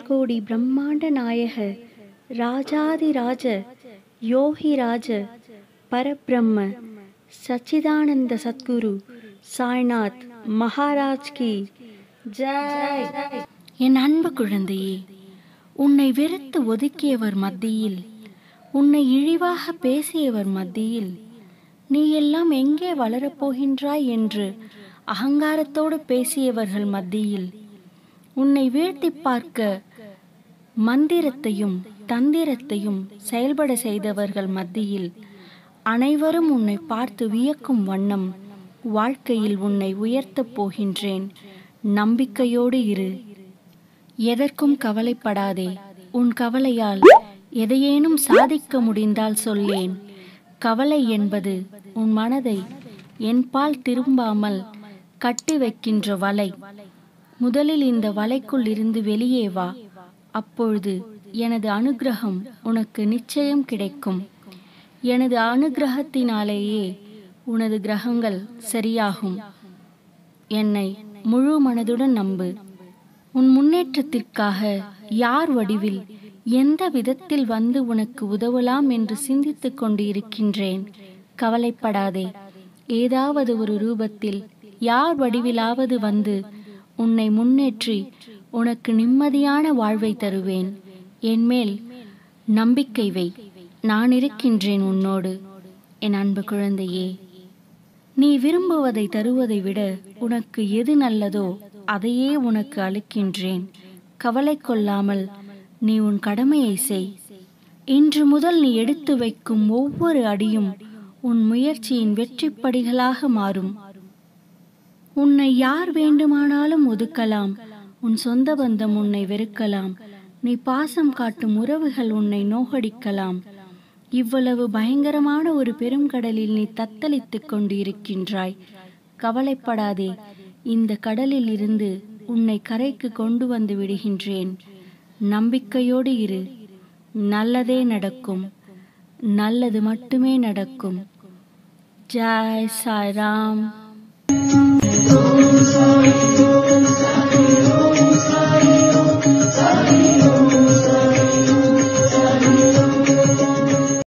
சர்வகோடி பிரம்மாண்ட நாயக ராஜாதிராஜ யோகிராஜ பரபிரம்ம சச்சிதானந்த சத்குரு சாய்நாத் மகாராஜ் கி ஜெய் என் அன்பு குழந்தையே உன்னை வெறுத்து ஒதுக்கியவர் மத்தியில் உன்னை இழிவாக பேசியவர் மத்தியில் நீ எல்லாம் எங்கே வளரப்போகின்றாய் என்று அகங்காரத்தோடு பேசியவர்கள் மத்தியில் உன்னை வீழ்த்தி பார்க்க மந்திரத்தையும் தந்திரத்தையும் செயல்பட செய்தவர்கள் மத்தியில் அனைவரும் உன்னை பார்த்து வியக்கும் வண்ணம் வாழ்க்கையில் உன்னை உயர்த்தப் போகின்றேன் நம்பிக்கையோடு இரு எதற்கும் கவலைப்படாதே உன் கவலையால் எதையேனும் சாதிக்க முடிந்தால் சொல்லேன் கவலை என்பது உன் மனதை என்பால் திரும்பாமல் கட்டி வைக்கின்ற வலை முதலில் இந்த வலைக்குள் இருந்து வெளியே வா அப்பொழுது எனது அனுக்கிரகம் உனக்கு நிச்சயம் கிடைக்கும் எனது அனுக்கிரகத்தினாலேயே உனது கிரகங்கள் சரியாகும் என்னை முழு மனதுடன் நம்பு உன் முன்னேற்றத்திற்காக யார் வடிவில் எந்த விதத்தில் வந்து உனக்கு உதவலாம் என்று சிந்தித்துக் கொண்டு இருக்கின்றேன் கவலைப்படாதே ஏதாவது ஒரு ரூபத்தில் யார் வடிவிலாவது வந்து உன்னை முன்னேற்றி உனக்கு நிம்மதியான வாழ்வை தருவேன் என்மேல் நம்பிக்கை வை நான் இருக்கின்றேன் உன்னோடு என் அன்பு குழந்தையே நீ விரும்புவதை தருவதை விட உனக்கு எது நல்லதோ அதையே உனக்கு அளிக்கின்றேன் கவலை கொள்ளாமல் நீ உன் கடமையை செய் இன்று முதல் நீ எடுத்து வைக்கும் ஒவ்வொரு அடியும் உன் முயற்சியின் வெற்றிப்படிகளாக மாறும் உன்னை யார் வேண்டுமானாலும் ஒதுக்கலாம் உன் சொந்த பந்தம் உன்னை வெறுக்கலாம் நீ பாசம் காட்டும் உறவுகள் உன்னை நோகடிக்கலாம் இவ்வளவு பயங்கரமான ஒரு பெருங்கடலில் நீ தத்தளித்துக் கொண்டு இருக்கின்றாய் கவலைப்படாதே இந்த கடலில் இருந்து உன்னை கரைக்கு கொண்டு வந்து விடுகின்றேன் நம்பிக்கையோடு இரு நல்லதே நடக்கும் நல்லது மட்டுமே நடக்கும் ஜாய் சாய்ராம்